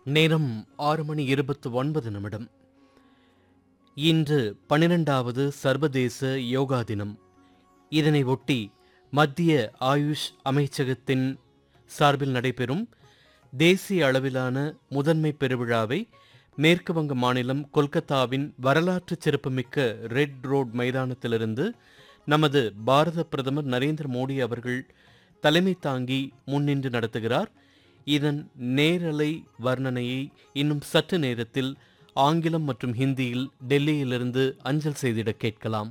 நேரம் ஆறு மணி இருபத்து ஒன்பது நிமிடம் இன்று பன்னிரெண்டாவது சர்வதேச யோகா தினம் இதனை ஒட்டி மத்திய ஆயுஷ் அமைச்சகத்தின் சார்பில் நடைபெறும் தேசிய அளவிலான முதன்மை பெருவிழாவை மேற்கு வங்க மாநிலம் கொல்கத்தாவின் வரலாற்று சிறப்புமிக்க ரெட் ரோட் மைதானத்திலிருந்து நமது பாரத பிரதமர் நரேந்திர மோடி அவர்கள் தலைமை தாங்கி முன்னின்று நடத்துகிறார் இதன் நேரலை வர்ணனையை இன்னும் சற்று நேரத்தில் ஆங்கிலம் மற்றும் ஹிந்தியில் டெல்லியிலிருந்து அஞ்சல் செய்திட கேட்கலாம்